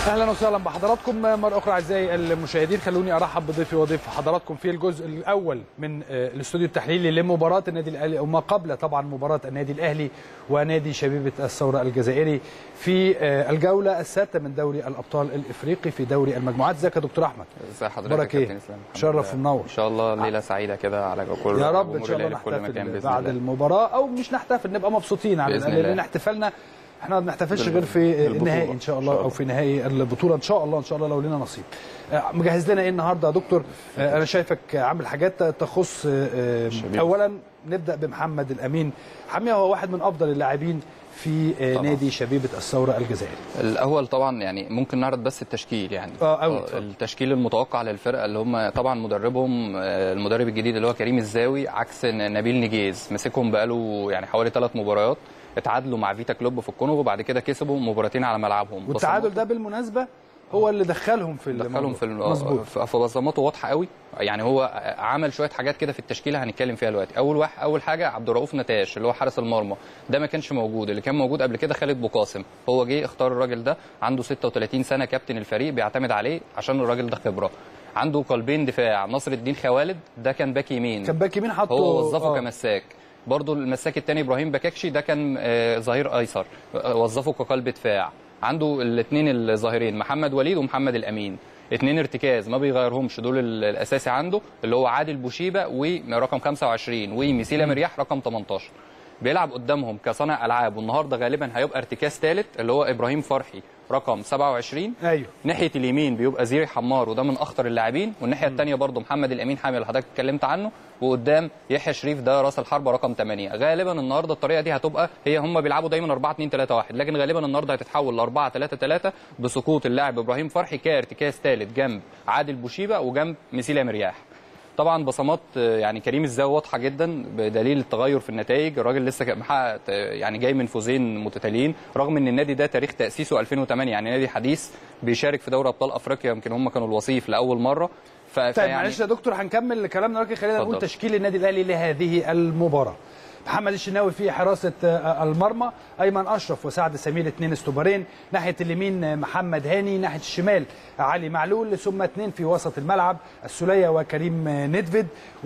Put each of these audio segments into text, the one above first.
اهلا وسهلا بحضراتكم مره اخرى اعزائي المشاهدين خلوني ارحب بضيفي وضيف حضراتكم في الجزء الاول من الاستوديو التحليلي لمباراه النادي الاهلي او ما قبل طبعا مباراه النادي الاهلي ونادي شبيبه الثوره الجزائري في الجوله السادسه من دوري الابطال الافريقي في دوري المجموعات ازيك يا دكتور احمد ازي حضرتك بارك يا ايه كابتن اسلام الحمد شرف لله. ومنور ان شاء الله ليله سعيده كده على كل يا رب ان جمهور شاء الله الأهلي في كل مكان نحتفل باذن بعد الله المباراه او مش نحتفل نبقى مبسوطين على بإذن الاقل الله. لان احتفالنا احنا ما بنحتفلش بال- غير في بالبطولة. النهائي ان شاء الله إن شاء او في نهائي البطوله ان شاء الله ان شاء الله لو لنا نصيب آه، مجهز لنا ايه النهارده يا دكتور آه، انا شايفك عامل حاجات تخص آه، آه، شبيبة. اولا نبدا بمحمد الامين حميه هو واحد من افضل اللاعبين في آه، طبعا. نادي شبيبه الثوره الجزائري الاول طبعا يعني ممكن نعرض بس التشكيل يعني اه أوي، اتفضل. التشكيل المتوقع للفرقه اللي هم طبعا مدربهم آه، المدرب الجديد اللي هو كريم الزاوي عكس ن- نبيل نجيز مسكهم بقاله يعني حوالي ثلاث مباريات اتعادلوا مع فيتا كلوب في الكونغو وبعد كده كسبوا مباراتين على ملعبهم والتعادل ده بالمناسبه هو اللي دخلهم في دخلهم الموضوع. في مظبوط في في بصماته واضحه قوي يعني هو عمل شويه حاجات كده في التشكيله هنتكلم فيها دلوقتي اول واحد اول حاجه عبد الرؤوف نتاش اللي هو حارس المرمى ده ما كانش موجود اللي كان موجود قبل كده خالد بوقاسم هو جه اختار الراجل ده عنده 36 سنه كابتن الفريق بيعتمد عليه عشان الراجل ده خبره عنده قلبين دفاع نصر الدين خوالد ده كان باك يمين كان باك يمين حطه هو وظفه آه. كمساك برضه المساك الثاني ابراهيم بكاكشي ده كان آه، ظهير ايسر آه، وظفه كقلب دفاع عنده الاثنين الظاهرين محمد وليد ومحمد الامين اثنين ارتكاز ما بيغيرهمش دول ال- الاساسي عنده اللي هو عادل بوشيبه ورقم 25 وميسيلا مرياح رقم 18 بيلعب قدامهم كصانع العاب والنهارده غالبا هيبقى ارتكاز ثالث اللي هو ابراهيم فرحي رقم 27 ايوه ناحيه اليمين بيبقى زيري حمار وده من اخطر اللاعبين والناحيه الثانيه برضه محمد الامين حامل اللي حضرتك اتكلمت عنه وقدام يحيى شريف ده راس الحربه رقم 8 غالبا النهارده الطريقه دي هتبقى هي هم بيلعبوا دايما 4 2 3 1 لكن غالبا النهارده هتتحول ل 4 3 3 بسقوط اللاعب ابراهيم فرحي كارتكاز ثالث جنب عادل بوشيبه وجنب مسيلا مرياح طبعا بصمات آه، يعني كريم الزاوي واضحه جدا بدليل التغير في النتائج الراجل لسه كان محقق آه، يعني جاي من فوزين متتاليين رغم ان النادي ده تاريخ تاسيسه 2008 يعني نادي حديث بيشارك في دوري ابطال افريقيا يمكن هم كانوا الوصيف لاول مره ف... طيب فيعني- معلش يا دكتور هنكمل كلامنا لكن خلينا نقول اتفضل. تشكيل النادي الاهلي لهذه المباراه محمد الشناوي في حراسه آه، المرمى ايمن اشرف وسعد سمير اثنين استوبرين ناحيه اليمين آه، محمد هاني ناحيه الشمال علي معلول ثم اثنين في وسط الملعب السوليه وكريم آه، ندفد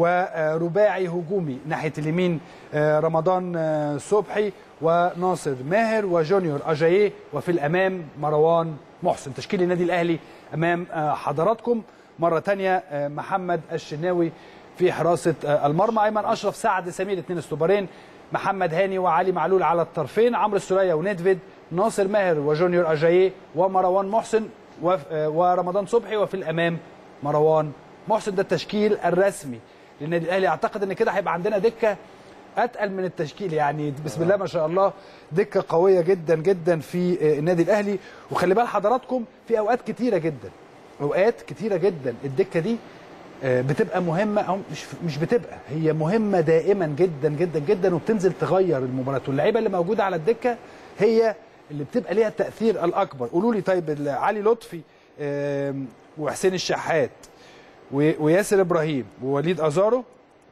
ورباعي هجومي ناحيه اليمين آه، رمضان آه، صبحي وناصر ماهر وجونيور اجاييه وفي الامام مروان محسن تشكيل النادي الاهلي امام آه، حضراتكم مره ثانيه محمد الشناوي في حراسه آه، المرمى ايمن اشرف سعد سمير اثنين استوبرين محمد هاني وعلي معلول على الطرفين عمرو السوليه وندفيد ناصر ماهر وجونيور اجاييه ومروان محسن وف- آه، ورمضان صبحي وفي الامام مروان محسن ده التشكيل الرسمي للنادي الاهلي اعتقد ان كده هيبقى عندنا دكه اتقل من التشكيل يعني بسم الله ما شاء الله دكه قويه جدا جدا في آه، النادي الاهلي وخلي بال حضراتكم في اوقات كتيره جدا اوقات كتيره جدا الدكه دي آه، بتبقى مهمه او مش مش بتبقى هي مهمه دائما جدا جدا جدا وبتنزل تغير المباراه واللعيبه اللي موجوده على الدكه هي اللي بتبقى ليها التاثير الاكبر قولوا لي طيب ال- علي لطفي آم، وحسين الشحات و- وياسر ابراهيم ووليد ازارو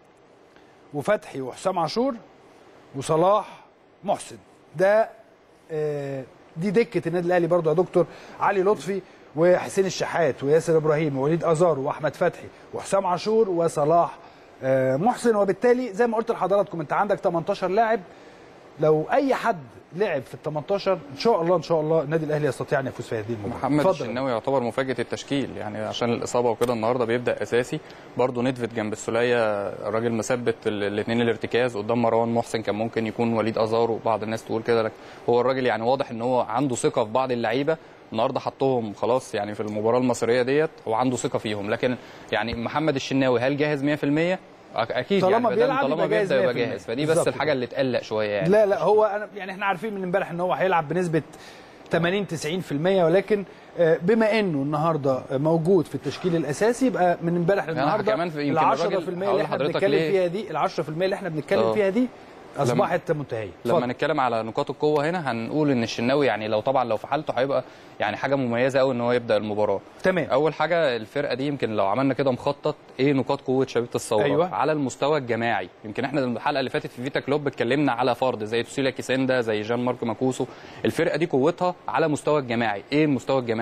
وفتحي وحسام عاشور وصلاح محسن ده آه، دي دكه النادي الاهلي برضو يا دكتور علي لطفي وحسين الشحات وياسر ابراهيم ووليد ازارو واحمد فتحي وحسام عاشور وصلاح آه، محسن وبالتالي زي ما قلت لحضراتكم انت عندك 18 لاعب لو اي حد لعب في ال 18 ان شاء الله ان شاء الله النادي الاهلي يستطيع ان يفوز في هذه المباراه محمد اتفضل. الشناوي يعتبر مفاجاه التشكيل يعني عشان الاصابه وكده النهارده بيبدا اساسي برضه ندفت جنب السوليه الراجل مثبت الاثنين الارتكاز قدام مروان محسن كان ممكن يكون وليد ازارو بعض الناس تقول كده لكن هو الراجل يعني واضح ان هو عنده ثقه في بعض اللعيبه النهارده حطهم خلاص يعني في المباراه المصريه ديت وعنده ثقه فيهم لكن يعني محمد الشناوي هل جاهز 100%؟ أك- اكيد طلما يعني ما دام بيلعب طالما يبقى جاهز بيبدا يبقى 100%. جاهز فدي بس بالظبط الحاجه كده. اللي تقلق شويه يعني لا لا هو أنا يعني احنا عارفين من امبارح ان هو هيلعب بنسبه 80 90% ولكن آه، بما انه النهارده موجود في التشكيل الاساسي يبقى من امبارح أنا للنهارده كمان في- ال يمكن 10% الراجل- اللي هقول احنا لحضرتك بنتكلم ليه. فيها دي ال 10% اللي احنا بنتكلم آه. فيها دي اصبحت منتهيه لما اتفضل. نتكلم على نقاط القوه هنا هنقول ان الشناوي يعني لو طبعا لو في حالته هيبقى يعني حاجه مميزه قوي ان هو يبدا المباراه تمام اول حاجه الفرقه دي يمكن لو عملنا كده مخطط ايه نقاط قوه شبيبه الثوره أيوة. على المستوى الجماعي يمكن احنا الحلقه اللي فاتت في فيتا كلوب اتكلمنا على فرد زي توسيلا كيسندا زي جان مارك ماكوسو الفرقه دي قوتها على مستوى الجماعي ايه المستوى الجماعي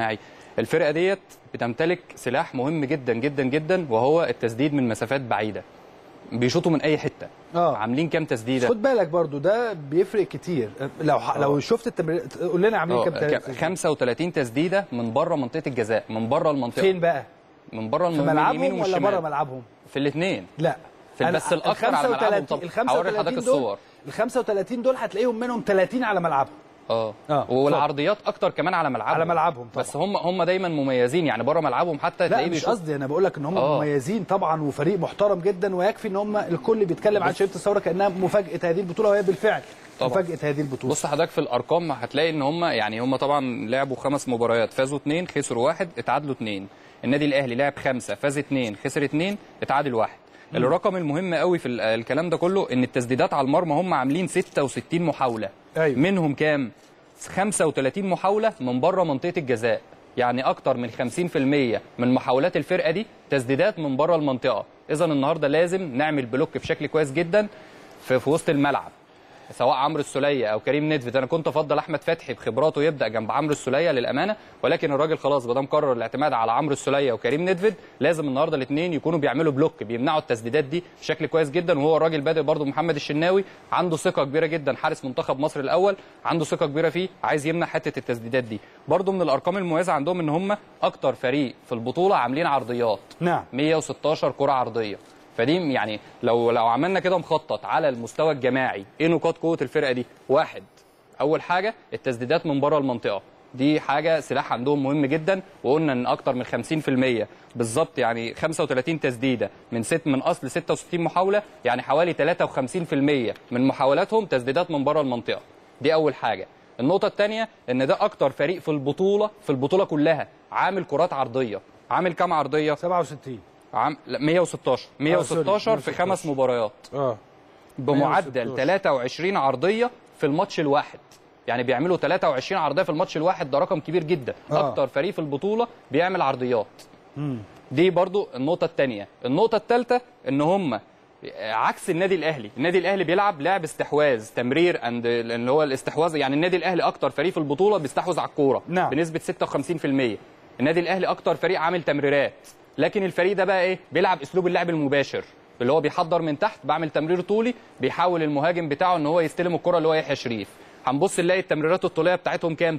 الفرقه ديت بتمتلك سلاح مهم جدا جدا جدا وهو التسديد من مسافات بعيده بيشوطوا من اي حته آه. عاملين كام تسديده خد بالك برضو ده بيفرق كتير لو ح... لو شفت التمرين قول لنا عاملين آه، كام ك- تسديدة؟ 35 تسديده من بره منطقه الجزاء من بره المنطقه فين بقى من بره في الم- اليمين ملعبهم ولا والشمال بره ملعبهم في الاثنين لا في- أنا- بس الأكتر على ملعبهم طبعاً. ال 35 هوري لحضرتك دول الصور. ال 35 دول هتلاقيهم منهم 30 على ملعبهم اه آه، والعرضيات اكتر كمان على ملعبهم على ملعبهم طبعاً. بس هم هم دايما مميزين يعني بره ملعبهم حتى لا تلاقيه مش بيشوط قصدي انا بقول لك ان هم آه. مميزين طبعا وفريق محترم جدا ويكفي ان هم الكل بيتكلم عن شبيبه الثوره كانها مفاجاه هذه البطوله وهي بالفعل طبعاً. مفاجاه هذه البطوله بص حضرتك في الارقام هتلاقي ان هم يعني هم طبعا لعبوا خمس مباريات فازوا اثنين خسروا واحد اتعادلوا اثنين النادي الاهلي لعب خمسه فاز اثنين خسر اثنين اتعادل واحد الرقم المهم قوي في ال- الكلام ده كله ان التسديدات على المرمى هم عاملين 66 محاوله أيوة. منهم كام 35 محاوله من بره منطقه الجزاء يعني اكتر من 50% من محاولات الفرقه دي تسديدات من بره المنطقه اذا النهارده لازم نعمل بلوك بشكل كويس جدا في, في وسط الملعب سواء عمرو السوليه او كريم ندفد انا كنت افضل احمد فتحي بخبراته يبدا جنب عمرو السوليه للامانه ولكن الراجل خلاص ما دام قرر الاعتماد على عمرو السوليه وكريم ندفد لازم النهارده الاثنين يكونوا بيعملوا بلوك بيمنعوا التسديدات دي بشكل كويس جدا وهو الراجل بادئ برضه محمد الشناوي عنده ثقه كبيره جدا حارس منتخب مصر الاول عنده ثقه كبيره فيه عايز يمنع حته التسديدات دي برضه من الارقام المميزه عندهم ان هم اكتر فريق في البطوله عاملين عرضيات نعم 116 كره عرضيه فدي يعني لو لو عملنا كده مخطط على المستوى الجماعي ايه نقاط قوه الفرقه دي واحد اول حاجه التسديدات من بره المنطقه دي حاجه سلاح عندهم مهم جدا وقلنا ان اكتر من 50% بالظبط يعني 35 تسديده من ست من اصل 66 محاوله يعني حوالي 53% من محاولاتهم تسديدات من بره المنطقه دي اول حاجه النقطه الثانيه ان ده اكتر فريق في البطوله في البطوله كلها عامل كرات عرضيه عامل كام عرضيه 67 عام لا 116 116 في خمس مباريات اه بمعدل 116. 23 عرضيه في الماتش الواحد يعني بيعملوا 23 عرضيه في الماتش الواحد ده رقم كبير جدا آه. اكتر فريق في البطوله بيعمل عرضيات دي برضو النقطه الثانيه النقطه الثالثه ان هم عكس النادي الاهلي النادي الاهلي بيلعب لعب استحواذ تمرير اند اللي هو الاستحواذ يعني النادي الاهلي اكتر فريق في البطوله بيستحوذ على الكوره نعم. بنسبه 56% النادي الاهلي اكتر فريق عامل تمريرات لكن الفريق ده بقى ايه بيلعب اسلوب اللعب المباشر اللي هو بيحضر من تحت بعمل تمرير طولي بيحاول المهاجم بتاعه ان هو يستلم الكره اللي هو يحيى شريف هنبص نلاقي التمريرات الطوليه بتاعتهم كام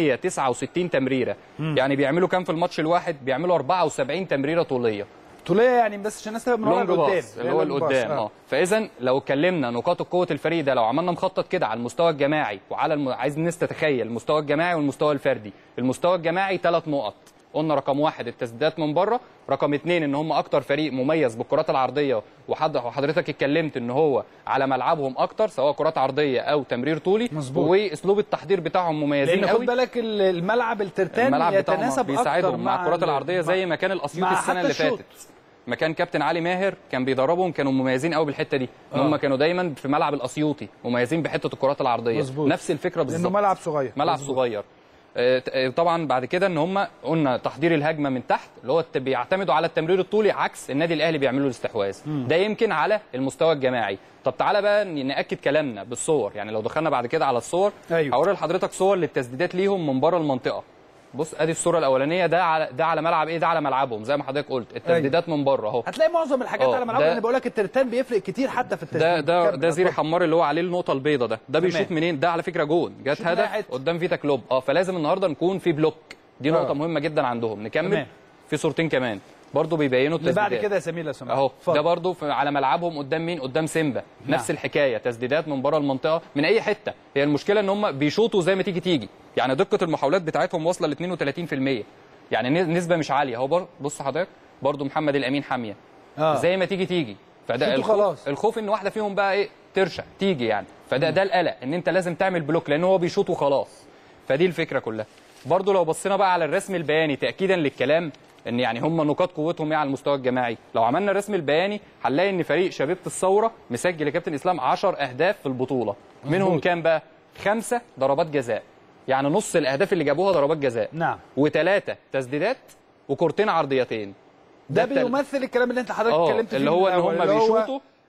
369 تمريره يعني بيعملوا كام في الماتش الواحد بيعملوا 74 تمريره طوليه طوليه يعني بس عشان الناس تبقى من ورا لونج لقدام باص اللي هو لونج باص، لقدام اه فاذا لو اتكلمنا نقاط قوه الفريق ده لو عملنا مخطط كده على المستوى الجماعي وعلى الم... عايز الناس تتخيل المستوى الجماعي والمستوى الفردي المستوى الجماعي ثلاث نقط قلنا رقم واحد التسديدات من بره رقم اثنين ان هم اكتر فريق مميز بالكرات العرضيه وحد وحضرتك اتكلمت ان هو على ملعبهم اكتر سواء كرات عرضيه او تمرير طولي مظبوط. واسلوب التحضير بتاعهم مميزين لان خد قوي بالك ال- الملعب الترتان الملعب بتاعهم يتناسب اكتر بيساعدهم مع الكرات ال- العرضيه زي ما كان الاسيوطي مع السنه حتى اللي الشوط. فاتت مكان كابتن علي ماهر كان بيدربهم كانوا مميزين قوي بالحته دي ان آه. هم كانوا دايما في ملعب الاسيوطي مميزين بحته الكرات العرضيه مظبوط. نفس الفكره لانه بالظبط ملعب صغير ملعب مظبوط. صغير آه، ت- آه، طبعا بعد كده ان هم قلنا تحضير الهجمه من تحت اللي هو الت- بيعتمدوا على التمرير الطولي عكس النادي الاهلي بيعملوا الاستحواذ ده يمكن على المستوى الجماعي طب تعالى بقى ن- ناكد كلامنا بالصور يعني لو دخلنا بعد كده على الصور أيوة. هوري لحضرتك صور للتسديدات ليهم من بره المنطقه بص ادي الصوره الاولانيه ده على ده على ملعب ايه ده على ملعبهم زي ما حضرتك قلت التسديدات من بره اهو هتلاقي معظم الحاجات آه، على ملعب ده- انا بقول لك الترتان بيفرق كتير حتى في التسديد ده ده كمل، ده زيري اتفضل. حمار اللي هو عليه النقطه البيضاء ده ده بيشوط تمام. منين ده على فكره جون جت شوط من أي هدف حتة. قدام فيتا كلوب اه فلازم النهارده نكون في بلوك دي آه. نقطه مهمه جدا عندهم نكمل تمام. في صورتين كمان برضو بيبينوا اللي التسديدات بعد كده يا سمير لو سمحت اهو اتفضل. ده برضو في على ملعبهم قدام مين قدام سيمبا نعم. نفس الحكايه تسديدات من بره المنطقه من اي حته هي المشكله ان هم بيشوطوا زي ما تيجي تيجي يعني دقه المحاولات بتاعتهم واصله ل 32% يعني ن- نسبه مش عاليه اهو بر- بص حضرتك برضو محمد الامين حاميه آه. زي ما تيجي تيجي فده شوطوا الخوف خلاص. الخوف ان واحده فيهم بقى ايه ترشق تيجي يعني فده ده القلق ان انت لازم تعمل بلوك لان هو بيشوط وخلاص فدي الفكره كلها برضو لو بصينا بقى على الرسم البياني تاكيدا للكلام ان يعني هم نقاط قوتهم ايه على المستوى الجماعي لو عملنا الرسم البياني هنلاقي ان فريق شبيبه الثوره مسجل يا كابتن اسلام 10 اهداف في البطوله منهم مظبوط. كام بقى خمسه ضربات جزاء يعني نص الاهداف اللي جابوها ضربات جزاء نعم وثلاثه تسديدات وكورتين عرضيتين ده التل- بيمثل الكلام اللي انت حضرتك اه اتكلمت فيه اللي من هو ان الأول، هم اللي هو بيشوطوا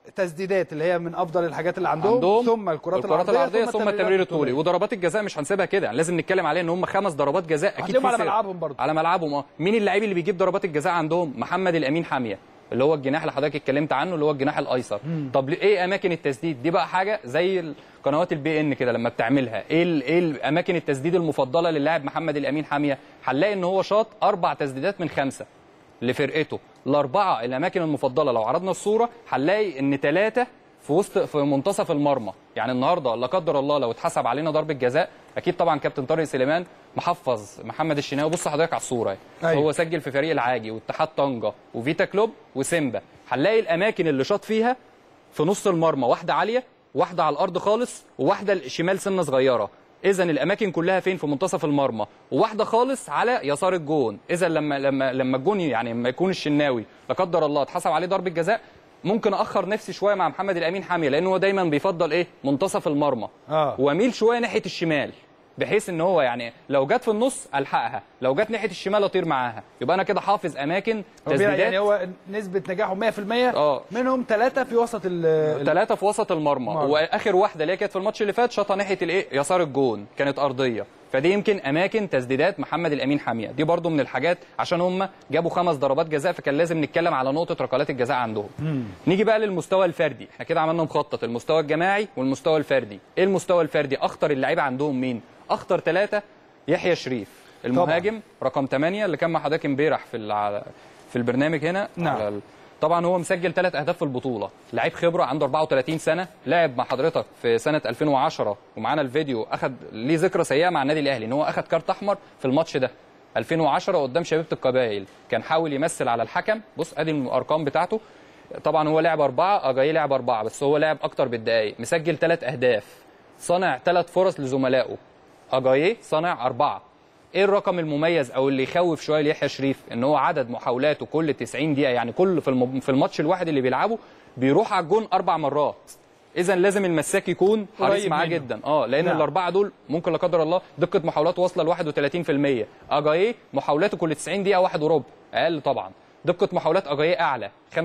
تسديدات اللي هي من افضل الحاجات اللي عندهم, عندهم ثم الكرات, الكرات العرضيه ثم التمرير الطولي الطولية. وضربات الجزاء مش هنسيبها كده يعني لازم نتكلم عليه ان هم خمس ضربات جزاء اكيد هتلاقيهم في على سر. ملعبهم برضه. على ملعبهم اه مين اللاعب اللي بيجيب ضربات الجزاء عندهم محمد الامين حاميه اللي هو الجناح اللي حضرتك اتكلمت عنه اللي هو الجناح الايسر طب ليه- ايه اماكن التسديد دي بقى حاجه زي قنوات البي ان كده لما بتعملها ايه ال- ايه الاماكن التسديد المفضله للاعب محمد الامين حاميه هنلاقي ان هو شاط اربع تسديدات من خمسه لفرقته الاربعه الاماكن المفضله لو عرضنا الصوره هنلاقي ان ثلاثه في وسط في منتصف المرمى يعني النهارده لا قدر الله لو اتحسب علينا ضربه جزاء اكيد طبعا كابتن طارق سليمان محفظ محمد الشناوي بص حضرتك على الصوره اهي. أيوة. هو سجل في فريق العاجي واتحاد طنجه وفيتا كلوب وسيمبا هنلاقي الاماكن اللي شاط فيها في نص المرمى واحده عاليه واحده على الارض خالص وواحده شمال سنه صغيره اذا الاماكن كلها فين في منتصف المرمى وواحده خالص على يسار الجون اذا لما لما لما الجون يعني لما يكون الشناوي لا قدر الله اتحسب عليه ضربه جزاء ممكن اخر نفسي شويه مع محمد الامين حاميه لانه هو دايما بيفضل ايه منتصف المرمى آه. واميل شويه ناحيه الشمال بحيث ان هو يعني لو جت في النص الحقها لو جت ناحيه الشمال اطير معاها يبقى انا كده حافظ اماكن هو بيلعب- تسديدات يعني هو نسبه نجاحهم 100% آه. منهم ثلاثه في وسط ال ال- ثلاثة في وسط المرمى مرمى. واخر واحده اللي هي كانت في الماتش اللي فات شاطها ناحيه الايه يسار الجون كانت ارضيه فدي يمكن اماكن تسديدات محمد الامين حاميه دي برضو من الحاجات عشان هم جابوا خمس ضربات جزاء فكان لازم نتكلم على نقطه ركلات الجزاء عندهم نيجي بقى للمستوى الفردي احنا كده عملنا مخطط المستوى الجماعي والمستوى الفردي ايه المستوى الفردي اخطر اللعيبه عندهم مين اخطر ثلاثه يحيى شريف المهاجم رقم 8 اللي كان مع حضرتك امبارح في الع- في البرنامج هنا نعم. على ال- طبعا هو مسجل ثلاث اهداف في البطوله لعيب خبره عنده 34 سنه لعب مع حضرتك في سنه 2010 ومعانا الفيديو اخد ليه ذكرى سيئه مع النادي الاهلي ان هو اخد كارت احمر في الماتش ده 2010 قدام شبيبه القبائل كان حاول يمثل على الحكم بص ادي الارقام بتاعته طبعا هو لعب اربعه اجاي لعب اربعه بس هو لعب اكتر بالدقائق مسجل ثلاث اهداف صنع ثلاث فرص لزملائه اجاييه صنع اربعه ايه الرقم المميز او اللي يخوف شويه ليحيى شريف ان هو عدد محاولاته كل 90 دقيقه يعني كل في الم- في الماتش الواحد اللي بيلعبه بيروح على الجون اربع مرات اذا لازم المساك يكون حريص قريب معاه منه. جدا اه لان نعم. الاربعه دول ممكن لا قدر الله دقه محاولاته واصله ل 31% اجاييه محاولاته كل 90 دقيقه واحد وربع اقل طبعا دقه محاولات اجاييه اعلى 75%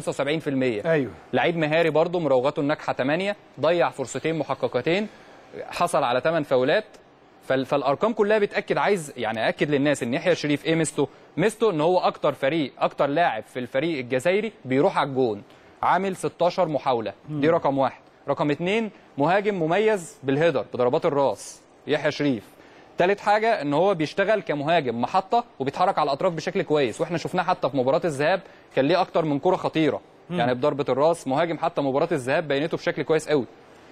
ايوه لعيب مهاري برضه مراوغاته الناجحه 8 ضيع فرصتين محققتين حصل على 8 فاولات فال- فالارقام كلها بتاكد عايز يعني اكد للناس ان يحيى شريف ايه ميزته ميزته ان هو اكتر فريق اكتر لاعب في الفريق الجزائري بيروح على الجون عامل 16 محاوله دي رقم واحد رقم اتنين مهاجم مميز بالهيدر بضربات الراس يحيى شريف تالت حاجة ان هو بيشتغل كمهاجم محطة وبيتحرك على الاطراف بشكل كويس واحنا شفناه حتى في مباراة الذهاب كان ليه اكتر من كرة خطيرة يعني بضربة الراس مهاجم حتى مباراة الذهاب بينته بشكل كويس قوي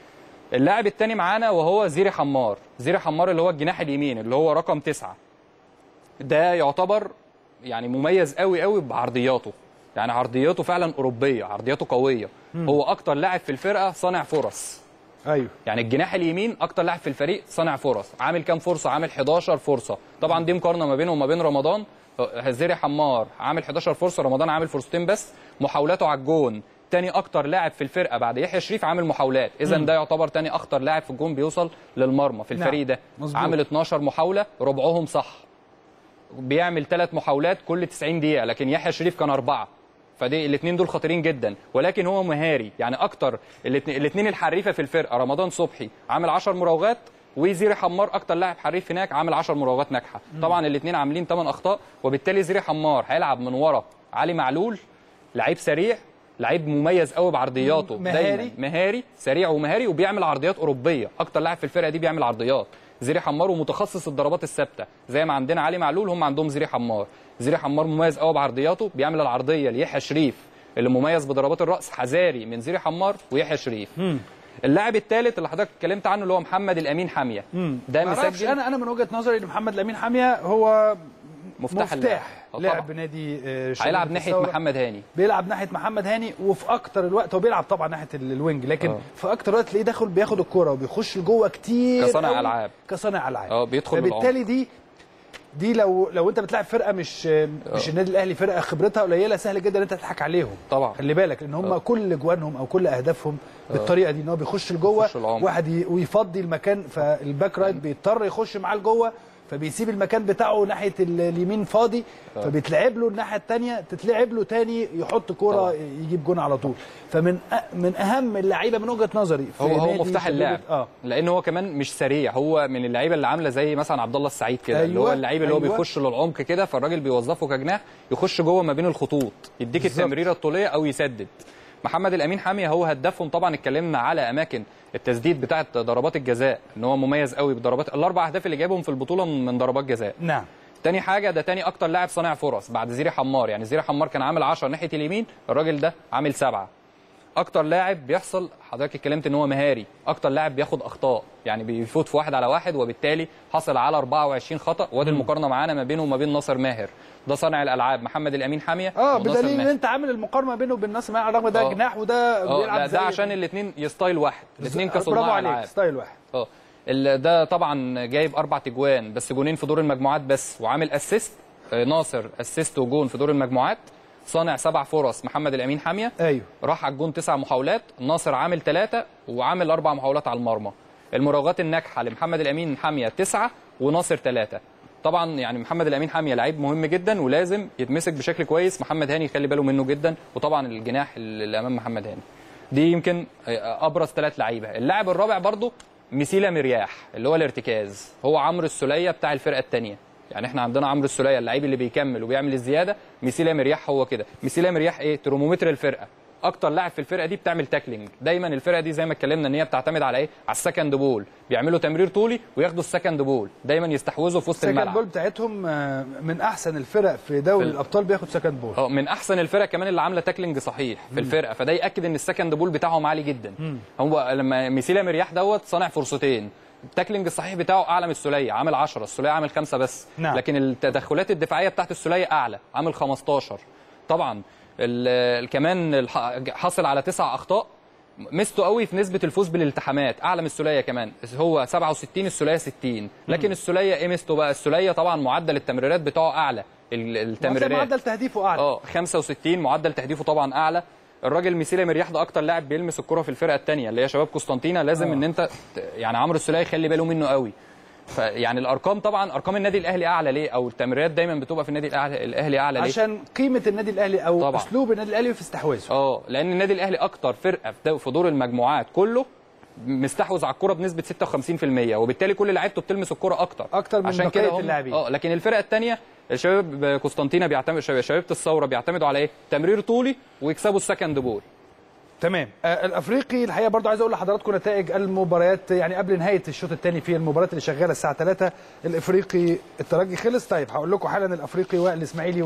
اللاعب التاني معانا وهو زيري حمار زيري حمار اللي هو الجناح اليمين اللي هو رقم تسعة ده يعتبر يعني مميز قوي قوي بعرضياته يعني عرضياته فعلا اوروبيه عرضياته قويه هو اكتر لاعب في الفرقه صانع فرص ايوه يعني الجناح اليمين اكتر لاعب في الفريق صانع فرص عامل كام فرصه عامل 11 فرصه طبعا دي مقارنه ما بينه وما بين رمضان هزيري حمار عامل 11 فرصه رمضان عامل فرصتين بس محاولاته على الجون تاني اكتر لاعب في الفرقه بعد يحيى شريف عامل محاولات اذا ده يعتبر تاني اخطر لاعب في الجون بيوصل للمرمى في الفريق نعم، ده مظبوط. عامل 12 محاوله ربعهم صح بيعمل ثلاث محاولات كل 90 دقيقه لكن يحيى شريف كان اربعه فدي الاثنين دول خطيرين جدا ولكن هو مهاري يعني اكتر الاثنين الحريفه في الفرقه رمضان صبحي عامل 10 مراوغات وزيري حمار اكتر لاعب حريف هناك عامل 10 مراوغات ناجحه طبعا الاثنين عاملين 8 اخطاء وبالتالي زيري حمار هيلعب من ورا علي معلول لعيب سريع لعيب مميز قوي بعرضياته مهاري. دايما مهاري سريع ومهاري وبيعمل عرضيات اوروبيه اكتر لاعب في الفرقه دي بيعمل عرضيات زيري حمار ومتخصص الضربات الثابته زي ما عندنا علي معلول هم عندهم زيري حمار زيري حمار مميز قوي بعرضياته بيعمل العرضيه ليحيى شريف اللي مميز بضربات الراس حذاري من زيري حمار ويحيى شريف اللاعب الثالث اللي حضرتك اتكلمت عنه اللي هو محمد الامين حميه ده ما اعرفش مسجل انا انا من وجهه نظري ان محمد الامين حاميه هو مفتاح اللعب. مفتاح آه لعب طبعاً. نادي آه، شباب هيلعب ناحيه الثورة. محمد هاني بيلعب ناحيه محمد هاني وفي اكتر الوقت هو بيلعب طبعا ناحيه ال- الوينج لكن آه. في اكتر الوقت تلاقيه داخل بياخد الكوره وبيخش لجوه كتير كصانع قوي ألعاب. كصانع العاب اه بيدخل فبالتالي دي دي لو لو انت بتلعب فرقه مش مش النادي الاهلي فرقه خبرتها قليله سهل جدا ان انت تضحك عليهم طبعا. خلي بالك ان هم آه. كل جوانهم او كل اهدافهم بالطريقه دي ان هو بيخش لجوه يخش العمق. واحد ي- ويفضي المكان فالباك رايت بيضطر يخش معاه لجوه فبيسيب المكان بتاعه ناحيه ال- اليمين فاضي فبيتلعب له الناحيه الثانيه تتلعب له تاني يحط كوره طبعا. يجيب جون على طول فمن أ- من اهم اللعيبه من وجهه نظري في هو هو نادي مفتاح شباب- اللعب اه لان هو كمان مش سريع هو من اللعيبه اللي عامله زي مثلا عبد الله السعيد كده اللي هو أيوة، اللعيب اللي هو أيوة. بيخش للعمق كده فالراجل بيوظفه كجناح يخش جوه ما بين الخطوط يديك بالظبط. التمريره الطوليه او يسدد محمد الامين حاميه هو هدافهم طبعا اتكلمنا على اماكن التسديد بتاعه ضربات الجزاء ان هو مميز قوي بضربات الاربع اهداف اللي جايبهم في البطوله من ضربات جزاء نعم تاني حاجه ده تاني اكتر لاعب صانع فرص بعد زيري حمار يعني زيري حمار كان عامل 10 ناحيه اليمين الراجل ده عامل سبعة اكتر لاعب بيحصل حضرتك اتكلمت ان هو مهاري اكتر لاعب بياخد اخطاء يعني بيفوت في واحد على واحد وبالتالي حصل على 24 خطا وادي المقارنه معانا ما بينه وما بين ناصر ماهر ده صانع الالعاب محمد الامين حاميه اه وناصر بدليل ان ماهر. انت عامل المقارنه بينه وبين ناصر ماهر رغم ده آه. جناح وده اه بيلعب لا زي ده عشان الاثنين يستايل واحد الاثنين برافو كصناع عليك العاب ستايل واحد اه ال- ده طبعا جايب اربع تجوان بس جونين في دور المجموعات بس وعامل اسيست آه، ناصر اسيست وجون في دور المجموعات صانع سبع فرص محمد الامين حاميه ايوه راح على الجون تسع محاولات ناصر عامل ثلاثة وعامل أربع محاولات على المرمى المراوغات الناجحة لمحمد الأمين حامية تسعة وناصر ثلاثة طبعا يعني محمد الأمين حامية لعيب مهم جدا ولازم يتمسك بشكل كويس محمد هاني يخلي باله منه جدا وطبعا الجناح اللي أمام محمد هاني دي يمكن أبرز ثلاث لعيبة اللاعب الرابع برضو مسيلة مرياح اللي هو الارتكاز هو عمرو السولية بتاع الفرقة الثانية يعني احنا عندنا عمرو السولية اللعيب اللي بيكمل وبيعمل الزيادة مسيلة مرياح هو كده مسيلة مرياح ايه ترمومتر الفرقة اكتر لاعب في الفرقه دي بتعمل تاكلينج دايما الفرقه دي زي ما اتكلمنا ان هي بتعتمد على ايه على السكند بول بيعملوا تمرير طولي وياخدوا السكند بول دايما يستحوذوا في وسط السكند الملعب بول بتاعتهم آه، من احسن الفرق في دوري في ال- الابطال بياخد سكند بول اه من احسن الفرق كمان اللي عامله تاكلينج صحيح في الفرقه فده ياكد ان السكند بول بتاعهم عالي جدا هو لما ميسيلا مرياح دوت صانع فرصتين التاكلينج الصحيح بتاعه اعلى من السوليه عامل 10 السوليه عامل 5 بس نعم. لكن التدخلات الدفاعيه بتاعت السوليه اعلى عامل 15 طبعا ال- ال- كمان الح- حصل على تسع اخطاء ميزته قوي في نسبه الفوز بالالتحامات اعلى من السوليه كمان هو 67 السوليه 60 لكن السوليه ايه ميزته بقى السوليه طبعا معدل التمريرات بتاعه اعلى ال- التمريرات معدل تهديفه اعلى اه 65 معدل تهديفه طبعا اعلى الراجل ميسيلا مرياح ده اكتر لاعب بيلمس الكره في الفرقه الثانيه اللي هي شباب قسطنطينه لازم آه. ان انت ت- يعني عمرو السوليه يخلي باله منه قوي فيعني الارقام طبعا ارقام النادي الاهلي اعلى ليه او التمريرات دايما بتبقى في النادي الاهلي الاهلي اعلى ليه عشان قيمه النادي الاهلي او طبعا. اسلوب النادي الاهلي في استحواذه اه لان النادي الاهلي اكتر فرقه في دو- في دور المجموعات كله مستحوذ على الكره بنسبه 56% وبالتالي كل لعيبته بتلمس الكره اكتر أكتر من عشان كده بقية هم اللاعبين. اه لكن الفرقه الثانيه الشباب قسطنطينه بيعتمد شباب شباب الثوره بيعتمدوا على ايه تمرير طولي ويكسبوا السكند بول تمام آه الافريقي الحقيقه برضو عايز اقول لحضراتكم نتائج المباريات يعني قبل نهايه الشوط الثاني في المباريات اللي شغاله الساعه 3 الافريقي الترجي خلص طيب هقول لكم حالا الافريقي والاسماعيلي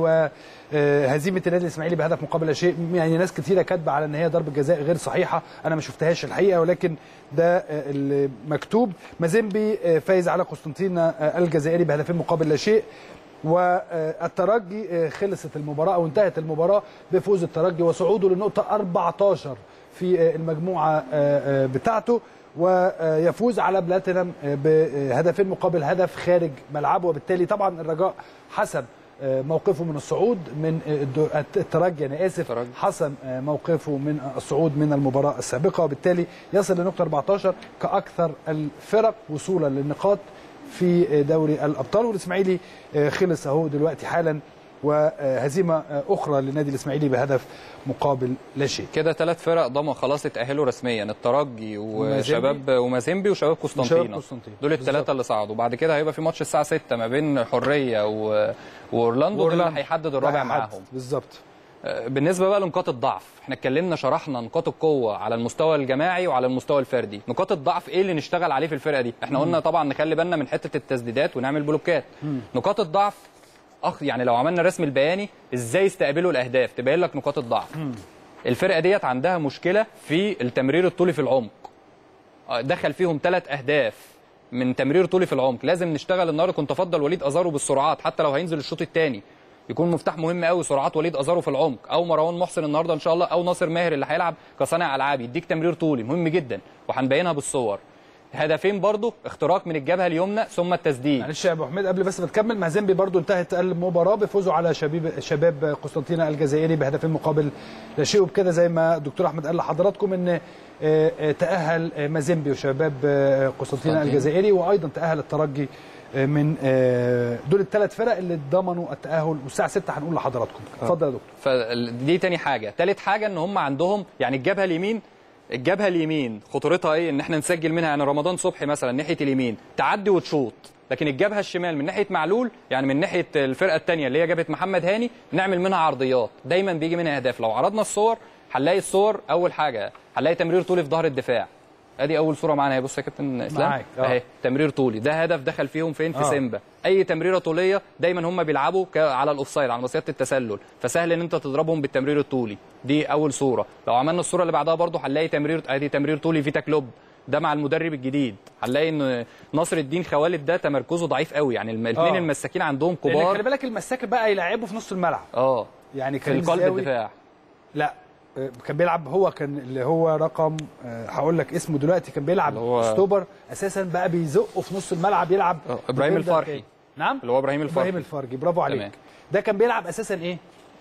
وهزيمه النادي الاسماعيلي بهدف مقابل لا شيء يعني ناس كثيره كاتبه على ان هي ضربه جزاء غير صحيحه انا ما شفتهاش الحقيقه ولكن ده آه، المكتوب مازيمبي آه، فايز على قسطنطينه آه، الجزائري بهدفين مقابل لا شيء والترجي خلصت المباراه او انتهت المباراه بفوز الترجي وصعوده للنقطه 14 في المجموعه بتاعته ويفوز على بلاتينم بهدفين مقابل هدف خارج ملعبه وبالتالي طبعا الرجاء حسب موقفه من الصعود من الدو- الترجي انا اسف الترجي. حسم موقفه من الصعود من المباراه السابقه وبالتالي يصل لنقطه 14 كاكثر الفرق وصولا للنقاط في دوري الابطال والاسماعيلي خلص اهو دلوقتي حالا وهزيمه اخرى للنادي الاسماعيلي بهدف مقابل لا شيء كده ثلاث فرق ضموا خلاص اتاهلوا رسميا الترجي ومازيمبي. وشباب ومازيمبي وشباب قسطنطينه قسطنطينة. دول بالظبط. الثلاثه اللي صعدوا بعد كده هيبقى في ماتش الساعه 6 ما بين حريه و... واورلاندو ده اللي هيحدد الرابع هيحدد. معاهم بالظبط آه، بالنسبه بقى لنقاط الضعف احنا اتكلمنا شرحنا نقاط القوه على المستوى الجماعي وعلى المستوى الفردي نقاط الضعف ايه اللي نشتغل عليه في الفرقه دي احنا قلنا طبعا نخلي بالنا من حته التسديدات ونعمل بلوكات نقاط الضعف أخ يعني لو عملنا الرسم البياني ازاي يستقبلوا الاهداف تبين لك نقاط الضعف الفرقه ديت عندها مشكله في التمرير الطولي في العمق آه، دخل فيهم ثلاث اهداف من تمرير طولي في العمق لازم نشتغل النهارده كنت افضل وليد ازارو بالسرعات حتى لو هينزل الشوط الثاني يكون مفتاح مهم قوي سرعات وليد ازارو في العمق او مروان محسن النهارده ان شاء الله او ناصر ماهر اللي هيلعب كصانع العاب يديك تمرير طولي مهم جدا وهنبينها بالصور هدفين برضو اختراق من الجبهه اليمنى ثم التسديد معلش يا ابو حميد قبل بس ما تكمل مازيمبي برضو انتهت المباراه بفوزه على شباب شباب قسطنطينه الجزائري بهدفين مقابل لا شيء وبكده زي ما الدكتور احمد قال لحضراتكم ان آه، آه، تاهل آه، مازيمبي وشباب آه، قسطنطينه قسطنطينة. الجزائري وايضا تاهل الترجي آه، من آه، دول الثلاث فرق اللي ضمنوا التاهل والساعه 6 هنقول لحضراتكم اتفضل يا دكتور فدي تاني حاجه تالت حاجه ان هم عندهم يعني الجبهه اليمين الجبهه اليمين خطورتها ايه ان احنا نسجل منها يعني رمضان صبحي مثلا ناحيه اليمين تعدي وتشوط لكن الجبهه الشمال من ناحيه معلول يعني من ناحيه الفرقه الثانيه اللي هي جبهه محمد هاني نعمل منها عرضيات دايما بيجي منها اهداف لو عرضنا الصور هنلاقي الصور اول حاجه هنلاقي تمرير طولي في ظهر الدفاع ادي اول صوره معانا اهي بص يا كابتن اسلام معاك، آه. اهي تمرير طولي ده هدف دخل فيهم فين في آه. سيمبا اي تمريره طوليه دايما هم بيلعبوا ك- على الاوفسايد على مصيده التسلل فسهل ان انت تضربهم بالتمرير الطولي دي اول صوره لو عملنا الصوره اللي بعدها برضو هنلاقي تمرير ادي تمرير طولي فيتا كلوب ده مع المدرب الجديد هنلاقي ان نصر الدين خوالد ده تمركزه ضعيف قوي يعني الاثنين آه. المساكين عندهم لان خلي كبار بالك المساك بقى يلعبه في نص الملعب اه يعني في كريم القلب الزاوي- الدفاع لا آه، كان بيلعب هو كان اللي هو رقم آه، هقول لك اسمه دلوقتي كان بيلعب اللي هو- ستوبر اساسا بقى بيزقه في نص الملعب يلعب آه، إبراهيم بيلدر الفرحي. تاني. نعم اللي هو ابراهيم الفرحي ابراهيم الفرجي برافو عليك تمام. ده كان بيلعب اساسا ايه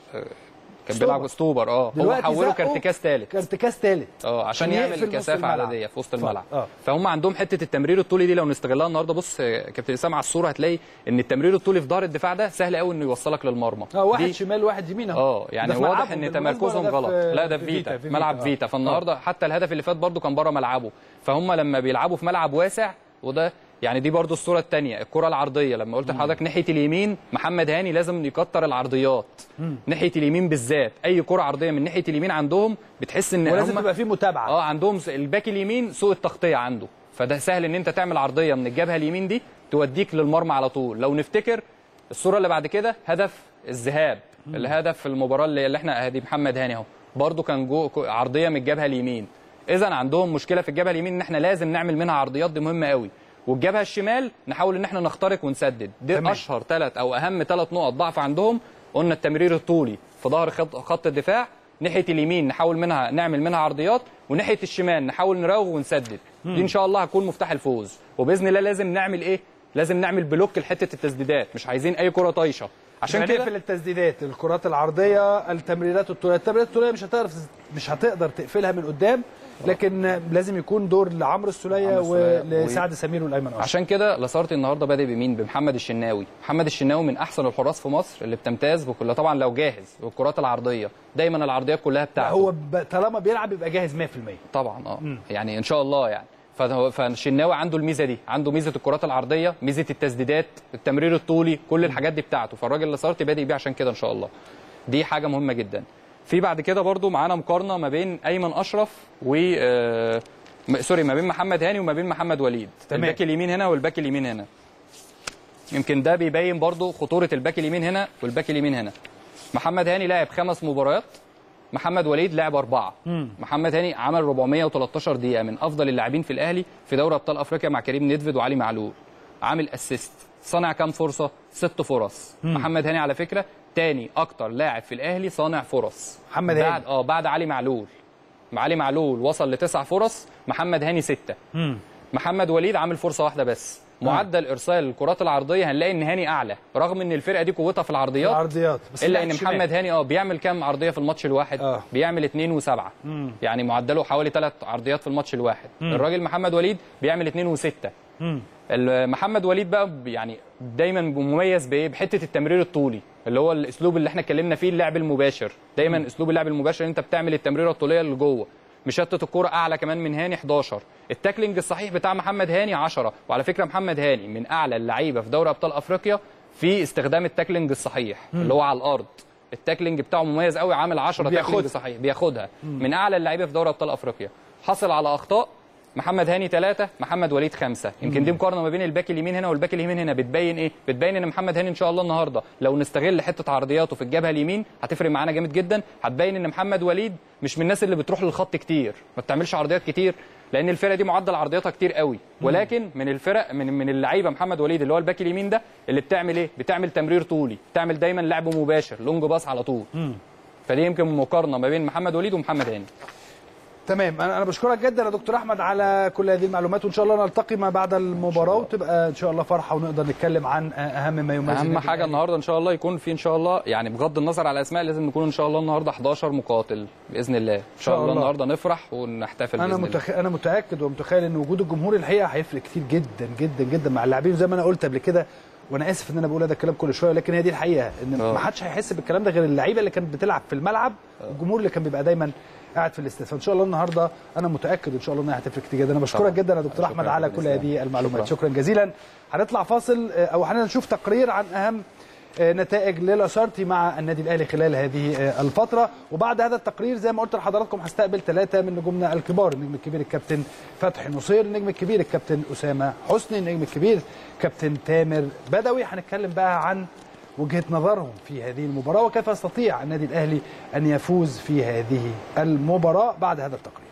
كان ستوبر. بيلعب ستوبر اه هو دلوقتي حوله زقه كارتكاز ثالث كارتكاز ثالث اه عشان عشان يعمل يقفل نص كثافه الملعب. عدديه في وسط اتفضل. الملعب اه. فهم عندهم حته التمرير الطولي دي لو نستغلها النهارده بص آه، كابتن اسامه على الصوره هتلاقي ان التمرير الطولي في ظهر الدفاع ده سهل قوي انه يوصلك للمرمى اه واحد دي- شمال واحد يمين اهو اه ده يعني في واضح ملعبهم ان بالمناسبة تمركزهم ولا ده غلط في- لا ده في في فيتا في ملعب آه. فيتا فالنهارده حتى الهدف اللي فات برده كان بره ملعبه فهم لما بيلعبوا في ملعب واسع وده يعني دي برضو الصوره الثانيه الكره العرضيه لما قلت لحضرتك ناحيه اليمين محمد هاني لازم يكتر العرضيات ناحيه اليمين بالذات اي كره عرضيه من ناحيه اليمين عندهم بتحس ان ولازم هم تبقى فيه متابعه اه عندهم س- الباك اليمين سوء التغطيه عنده فده سهل ان انت تعمل عرضيه من الجبهه اليمين دي توديك للمرمى على طول لو نفتكر الصوره اللي بعد كده هدف الذهاب الهدف في المباراه اللي, اللي احنا ادي محمد هاني اهو برده كان جو كو- عرضيه من الجبهه اليمين اذا عندهم مشكله في الجبهه اليمين ان احنا لازم نعمل منها عرضيات دي مهمه قوي والجبهه الشمال نحاول ان احنا نخترق ونسدد دي تمام. اشهر ثلاث او اهم ثلاث نقط ضعف عندهم قلنا التمرير الطولي في ظهر خط, خط الدفاع ناحيه اليمين نحاول منها نعمل منها عرضيات وناحيه الشمال نحاول نراوغ ونسدد دي ان شاء الله هتكون مفتاح الفوز وباذن الله لازم نعمل ايه لازم نعمل بلوك لحته التسديدات مش عايزين اي كره طايشه عشان عشان كده نقفل التسديدات الكرات العرضيه التمريرات الطوليه التمريرات الطوليه مش هتقدر مش هتقدر تقفلها من قدام لكن لازم يكون دور لعمرو السوليه عمرو السولية ولسعد سمير والايمن اشرف عشان كده لاسارتي النهارده بادئ بمين بمحمد الشناوي محمد الشناوي من احسن الحراس في مصر اللي بتمتاز بكل طبعا لو جاهز والكرات العرضيه دايما العرضيات كلها بتاعته هو ب- طالما بيلعب يبقى جاهز 100% طبعا اه يعني ان شاء الله يعني فهو- فالشناوي عنده الميزه دي عنده ميزه الكرات العرضيه ميزه التسديدات التمرير الطولي كل الحاجات دي بتاعته فالراجل لاسارتي بادئ بيه عشان كده ان شاء الله دي حاجه مهمه جدا في بعد كده برضو معانا مقارنه ما بين ايمن اشرف و آه، م- سوري ما بين محمد هاني وما بين محمد وليد تمام. الباك اليمين هنا والباك اليمين هنا يمكن ده بيبين برضو خطوره الباك اليمين هنا والباك اليمين هنا محمد هاني لعب خمس مباريات محمد وليد لعب أربعة محمد هاني عمل 413 دقيقة من أفضل اللاعبين في الأهلي في دوري أبطال أفريقيا مع كريم ندفد وعلي معلول عامل أسيست صنع كام فرصة؟ ست فرص محمد هاني على فكرة تاني أكتر لاعب في الأهلي صانع فرص محمد بعد هاني. اه بعد علي معلول علي معلول وصل لتسع فرص محمد هاني ستة محمد وليد عامل فرصة واحدة بس معدل ارسال الكرات العرضيه هنلاقي ان هاني اعلى رغم ان الفرقه دي قوتها في العرضيات العرضيات بس الا ناحية ان الشمال. محمد هاني اه بيعمل كام عرضيه في الماتش الواحد آه. بيعمل اتنين وسبعة يعني معدله حوالي ثلاث عرضيات في الماتش الواحد الراجل محمد وليد بيعمل اتنين وستة ال- محمد وليد بقى ب- يعني دايما مميز بايه بحته التمرير الطولي اللي هو الاسلوب اللي احنا اتكلمنا فيه اللعب المباشر دايما اسلوب اللعب المباشر ان انت بتعمل التمريره الطوليه اللي جوه مشتت الكرة اعلى كمان من هاني 11 التاكلينج الصحيح بتاع محمد هاني 10 وعلى فكره محمد هاني من اعلى اللعيبه في دوري ابطال افريقيا في استخدام التاكلينج الصحيح اللي هو على الارض التاكلينج بتاعه مميز قوي عامل 10 وبياخدها. تاكلينج صحيح بياخدها من اعلى اللعيبه في دوري ابطال افريقيا حصل على اخطاء محمد هاني ثلاثة محمد وليد خمسة يمكن دي مقارنة ما بين الباك اليمين هنا والباك اليمين هنا بتبين ايه بتبين ان محمد هاني ان شاء الله النهاردة لو نستغل حتة عرضياته في الجبهة اليمين هتفرق معانا جامد جدا هتبين ان محمد وليد مش من الناس اللي بتروح للخط كتير ما بتعملش عرضيات كتير لان الفرقه دي معدل عرضياتها كتير قوي ولكن من الفرق من من اللعيبه محمد وليد اللي هو الباك اليمين ده اللي بتعمل ايه بتعمل تمرير طولي بتعمل دايما لعب مباشر لونج باص على طول فدي يمكن مقارنه ما بين محمد وليد ومحمد هاني تمام انا انا بشكرك جدا يا دكتور احمد على كل هذه المعلومات وان شاء الله نلتقي ما بعد المباراه وتبقى ان شاء الله فرحه ونقدر نتكلم عن اهم ما يميز اهم النادي حاجه الأهلي. النهارده ان شاء الله يكون في ان شاء الله يعني بغض النظر على الاسماء لازم نكون ان شاء الله النهارده 11 مقاتل باذن الله ان شاء الله الله. النهارده نفرح ونحتفل انا باذن الله متخ... انا متاكد ومتخيل ان وجود الجمهور الحقيقه هيفرق كتير جدا جدا جدا مع اللاعبين زي ما انا قلت قبل كده وانا اسف ان انا بقول هذا الكلام كل شويه لكن هي دي الحقيقه ان آه. ما حدش هيحس بالكلام ده غير اللعيبه اللي كانت بتلعب في الملعب والجمهور اللي كان بيبقى دايما قاعد في الاستاد فان شاء الله النهارده انا متاكد ان شاء الله انها هتفرق كتير جدا انا بشكرك طبعا. جدا يا دكتور شكراً احمد على جداً كل لله. هذه المعلومات شكراً. شكرا جزيلا هنطلع فاصل آه، او هنشوف تقرير عن اهم آه، نتائج للاسارتي مع النادي الاهلي خلال هذه آه، الفتره وبعد هذا التقرير زي ما قلت لحضراتكم هستقبل ثلاثه من نجومنا الكبار النجم الكبير الكابتن فتحي نصير النجم الكبير الكابتن اسامه حسني النجم الكبير كابتن تامر بدوي هنتكلم بقى عن وجهه نظرهم في هذه المباراه وكيف يستطيع النادي الاهلي ان يفوز في هذه المباراه بعد هذا التقرير